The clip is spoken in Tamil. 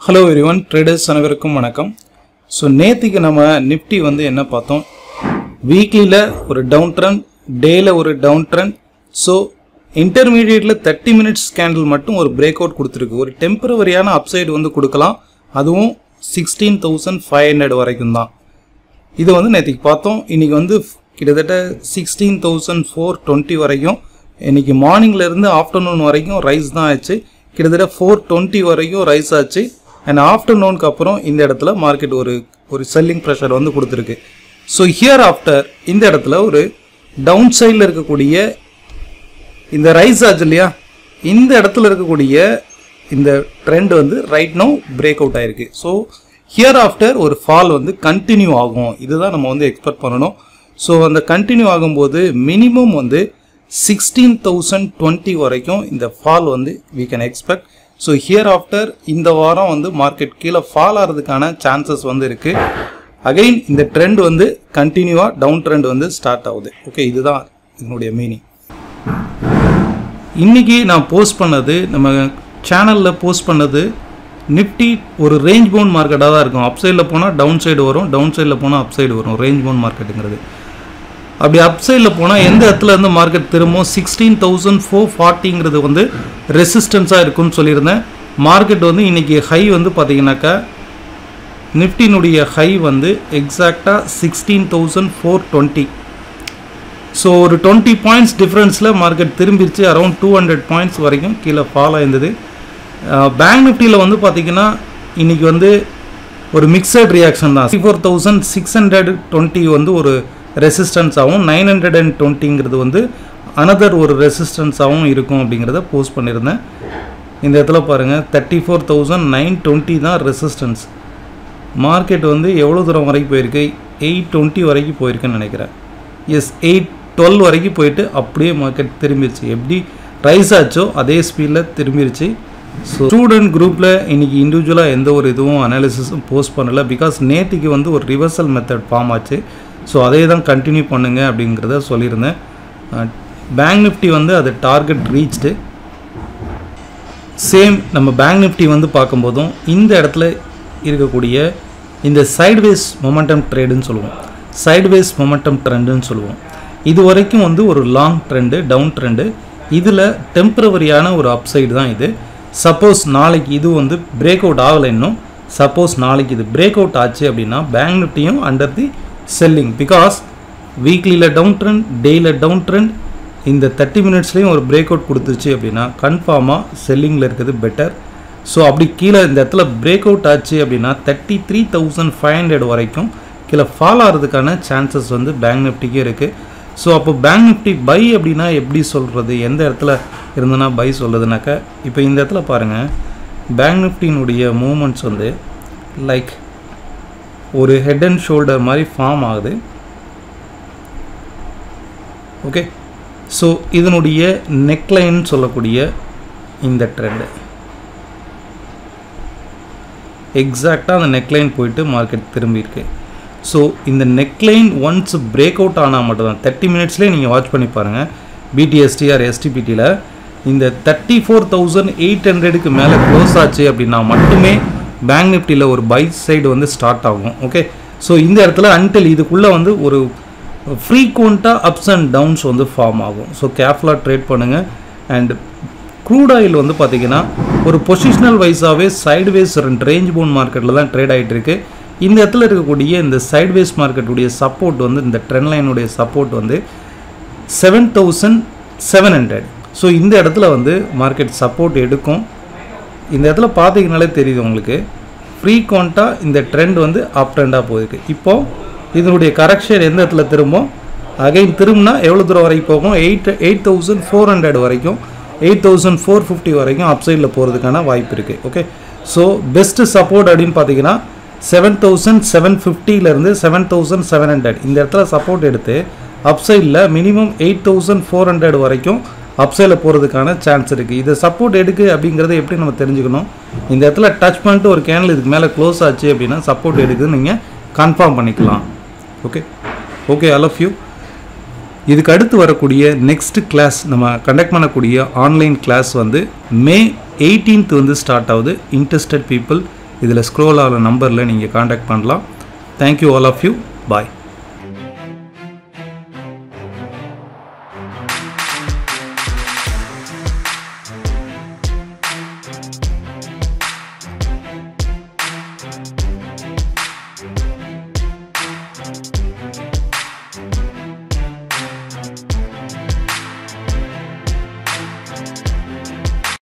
ஹலோ எவ்ரிவன் ட்ரேடர்ஸ் அனைவருக்கும் வணக்கம் ஸோ நேற்றுக்கு நம்ம நிஃப்டி வந்து என்ன பார்த்தோம் வீக்லியில் ஒரு டவுன் ட்ரெண்ட் டேயில் ஒரு டவுன் ட்ரெண்ட் ஸோ இன்டர்மீடியட்டில் தேர்ட்டி மினிட்ஸ் கேண்டில் மட்டும் ஒரு பிரேக் அவுட் கொடுத்துருக்கு ஒரு டெம்பரவரியான அப்சைடு வந்து கொடுக்கலாம் அதுவும் சிக்ஸ்டீன் தௌசண்ட் ஃபைவ் ஹண்ட்ரட் வரைக்கும் தான் இது வந்து நேற்றுக்கு பார்த்தோம் இன்னைக்கு வந்து கிட்டத்தட்ட சிக்ஸ்டீன் தௌசண்ட் ஃபோர் டுவெண்ட்டி வரைக்கும் இன்னைக்கு மார்னிங்ல இருந்து ஆஃப்டர்நூன் வரைக்கும் ரைஸ் தான் ஆச்சு கிட்டத்தட்ட ஃபோர் டுவெண்ட்டி வரைக்கும் ரைஸ் ஆச்சு அண்ட் ஆஃப்டர்நூனுக்கு அப்புறம் இந்த இடத்துல மார்க்கெட் ஒரு ஒரு செல்லிங் ப்ரெஷர் வந்து கொடுத்துருக்கு ஸோ ஹியர் ஆஃப்டர் இந்த இடத்துல ஒரு டவுன் சைடில் இருக்கக்கூடிய இந்த ரைஸ் ஆச்சு இல்லையா இந்த இடத்துல இருக்கக்கூடிய இந்த ட்ரெண்ட் வந்து ரைட் நோ பிரேக் அவுட் ஆயிருக்கு ஸோ ஹியர் ஆஃப்டர் ஒரு ஃபால் வந்து கண்டினியூ ஆகும் இதுதான் நம்ம வந்து எக்ஸ்பெக்ட் பண்ணணும் ஸோ அந்த கண்டினியூ ஆகும்போது மினிமம் வந்து சிக்ஸ்டீன் தௌசண்ட் டுவெண்ட்டி வரைக்கும் இந்த ஃபால் வந்து we can expect so here after இந்த வாரம் வந்து மார்க்கெட் கீழே ஃபால் ஆகிறதுக்கான சான்சஸ் வந்து இருக்குது அகைன் இந்த ட்ரெண்ட் வந்து கண்டினியூவாக டவுன் ட்ரெண்ட் வந்து ஸ்டார்ட் ஆகுது ஓகே இதுதான் இதனுடைய மீனிங் இன்னைக்கு நான் போஸ்ட் பண்ணது நம்ம சேனலில் போஸ்ட் பண்ணது நிஃப்டி ஒரு ரேஞ்ச் பவுண்ட் மார்க்கெட்டாக தான் இருக்கும் அப் சைடில் போனால் டவுன் சைடு வரும் டவுன் சைடில் போனால் அப் சைடு வரும் ரேஞ்ச் பவுண்ட் மார்க்கெட்டுங்கிறது அப்படி அப் சைடில் போனால் எந்த இடத்துல இருந்து மார்க்கெட் திரும்பும் சிக்ஸ்டீன் தௌசண்ட் ஃபோர் ஃபார்ட்டிங்கிறது வந்து ரெசிஸ்டன்ஸாக இருக்கும்னு சொல்லியிருந்தேன் மார்க்கெட் வந்து இன்னைக்கு ஹை வந்து பார்த்தீங்கன்னாக்கா நிஃப்டினுடைய ஹை வந்து எக்ஸாக்டாக sixteen thousand four twenty so ஒரு டுவெண்ட்டி பாயிண்ட்ஸ் டிஃப்ரென்ஸில் மார்க்கெட் திரும்பிருச்சு அரௌண்ட் டூ ஹண்ட்ரட் பாயிண்ட்ஸ் வரைக்கும் கீழே ஃபால் ஆயிருந்தது பேங்க் நிஃப்டியில் வந்து பார்த்தீங்கன்னா இன்னைக்கு வந்து ஒரு மிக்சட் ரியாக்ஷன் தான் four thousand six hundred twenty வந்து ஒரு ரெசிஸ்டன்ஸ் ஆகும் நைன் ஹண்ட்ரட் அண்ட் டுவெண்ட்டிங்கிறது வந்து அனதர் ஒரு ரெசிஸ்டன்ஸாகவும் இருக்கும் அப்படிங்கிறத போஸ்ட் பண்ணியிருந்தேன் இந்த இடத்துல பாருங்கள் thirty four thousand nine twenty தான் ரெசிஸ்டன்ஸ் மார்க்கெட் வந்து எவ்வளோ தூரம் வரைக்கும் போயிருக்கு எயிட் டுவெண்ட்டி வரைக்கும் போயிருக்குன்னு நினைக்கிறேன் எஸ் எயிட் டுவெல் வரைக்கும் போயிட்டு அப்படியே மார்க்கெட் திரும்பிருச்சு எப்படி ரைஸ் ஆச்சோ அதே ஸ்பீடில் திரும்பிருச்சு ஸோ ஸ்டூடெண்ட் குரூப்பில் இன்றைக்கி இண்டிவிஜுவலாக எந்த ஒரு இதுவும் அனாலிசிஸும் போஸ்ட் பண்ணலை பிகாஸ் நேற்றுக்கு வந்து ஒரு ரிவர்சல் மெத்தட் ஃபார்ம் ஆச்சு ஸோ அதே தான் கண்டினியூ பண்ணுங்க அப்படிங்கிறத சொல்லியிருந்தேன் பேங்க் நிஃப்டி வந்து அது டார்கெட் ரீச்டு சேம் நம்ம பேங்க் நிஃப்டி வந்து பார்க்கும்போதும் இந்த இடத்துல இருக்கக்கூடிய இந்த சைட்வேஸ் மொமெண்டம் ட்ரேடுன்னு சொல்லுவோம் சைட்வேஸ் மொமெண்டம் ட்ரெண்டுன்னு சொல்லுவோம் இது வரைக்கும் வந்து ஒரு லாங் ட்ரெண்டு டவுன் ட்ரெண்டு இதில் டெம்பரவரியான ஒரு அப்சைடு தான் இது சப்போஸ் நாளைக்கு இது வந்து பிரேக் அவுட் ஆகலை இன்னும் சப்போஸ் நாளைக்கு இது பிரேக் அவுட் ஆச்சு அப்படின்னா பேங்க் நிஃப்டியும் அண்டர் தி செல்லிங் பிகாஸ் வீக்லியில் டவுன் ட்ரெண்ட் டேயில் டவுன் ட்ரெண்ட் இந்த தேர்ட்டி மினிட்ஸ்லேயும் ஒரு பிரேக் அவுட் கொடுத்துருச்சு அப்படின்னா கன்ஃபார்மாக செல்லிங்கில் இருக்கிறது பெட்டர் ஸோ அப்படி கீழே இந்த இடத்துல பிரேக் அவுட் ஆச்சு அப்படின்னா thirty three thousand five hundred வரைக்கும் கீழே ஃபால் ஆகிறதுக்கான சான்சஸ் வந்து பேங்க் நிஃப்டிக்கே இருக்குது ஸோ அப்போ பேங்க் நிஃப்டி பை அப்படின்னா எப்படி சொல்கிறது எந்த இடத்துல இருந்தனா பை சொல்கிறதுனாக்கா இப்போ இந்த இடத்துல பாருங்கள் பேங்க் நிஃப்டினுடைய மூமெண்ட்ஸ் வந்து லைக் ஒரு ஹெட் அண்ட் ஷோல்டர் மாதிரி ஃபார்ம் ஆகுது ஓகே ஸோ இதனுடைய நெக்லைன் சொல்லக்கூடிய இந்த ட்ரெண்டு எக்ஸாக்டாக அந்த நெக்லைன் போயிட்டு மார்க்கெட் திரும்பியிருக்கு ஸோ இந்த நெக்லைன் ஒன்ஸ் பிரேக் அவுட் ஆனால் மட்டும்தான் தேர்ட்டி மினிட்ஸ்லேயே நீங்கள் வாட்ச் பண்ணி பாருங்கள் பிடிஎஸ்டி ஆர் எஸ்டிபிடியில் இந்த தேர்ட்டி ஃபோர் தௌசண்ட் எயிட் ஹண்ட்ரடுக்கு மேலே க்ளோஸ் ஆச்சு அப்படின்னா மட்டுமே பேங்க் நிஃப்டியில் ஒரு பை சைடு வந்து ஸ்டார்ட் ஆகும் ஓகே ஸோ இந்த இடத்துல அன்டில் இதுக்குள்ளே வந்து ஒரு ஃப்ரீக்வெண்ட்டாக அப்ஸ் அண்ட் டவுன்ஸ் வந்து ஃபார்ம் ஆகும் ஸோ கேர்ஃபுல்லாக ட்ரேட் பண்ணுங்கள் அண்ட் க்ரூட் ஆயில் வந்து பார்த்தீங்கன்னா ஒரு பொசிஷனல் வைஸாகவே சைட்வேஸ் ரெண்டு ரேஞ்ச் போன் மார்க்கெட்டில் தான் ட்ரேட் ஆகிட்டு இருக்கு இந்த இடத்துல இருக்கக்கூடிய இந்த சைட்வேஸ் மார்க்கெட்டுடைய சப்போர்ட் வந்து இந்த ட்ரெண்ட் லைனுடைய சப்போர்ட் வந்து seven thousand seven hundred so இந்த இடத்துல வந்து மார்க்கெட் சப்போர்ட் எடுக்கும் இந்த இடத்துல பார்த்தீங்கனாலே தெரியுது உங்களுக்கு ஃப்ரீக்வெண்ட்டாக இந்த ட்ரெண்ட் வந்து அப் ட்ரெண்டாக போயிருக்கு இப்போது இதனுடைய கரெக்ஷன் எந்த இடத்துல திரும்பும் அகைன் திரும்பினா எவ்வளோ தூரம் வரைக்கும் போகும் eight eight thousand four hundred வரைக்கும் எயிட் தௌசண்ட் ஃபோர் ஃபிஃப்டி வரைக்கும் அப் சைடில் போகிறதுக்கான வாய்ப்பு இருக்குது ஓகே ஸோ பெஸ்ட்டு சப்போர்ட் அப்படின்னு பார்த்தீங்கன்னா செவன் தௌசண்ட் செவன் ஃபிஃப்டியிலேருந்து செவன் தௌசண்ட் செவன் ஹண்ட்ரட் இந்த இடத்துல சப்போர்ட் எடுத்து அப் சைடில் minimum eight thousand four hundred வரைக்கும் அப் சைடில் போகிறதுக்கான சான்ஸ் இருக்குது இதை சப்போர்ட் எடுக்கு அப்படிங்கிறத எப்படி நம்ம தெரிஞ்சுக்கணும் இந்த இடத்துல டச் பண்ணிட்டு ஒரு கேனல் இதுக்கு மேலே க்ளோஸ் ஆச்சு அப்படின்னா சப்போர்ட் எடுக்குதுன்னு நீங்கள் கன்ஃபார்ம் பண்ணிக்கலாம் okay okay all of you இதுக்கு அடுத்து வரக்கூடிய நெக்ஸ்ட் கிளாஸ் நம்ம கண்டக்ட் பண்ணக்கூடிய ஆன்லைன் கிளாஸ் வந்து மே எயிட்டீன்த் வந்து ஸ்டார்ட் ஆகுது இன்ட்ரெஸ்டட் பீப்புள் இதில் ஸ்க்ரோல் ஆகிற நம்பரில் நீங்கள் காண்டாக்ட் பண்ணலாம் thank you all of you bye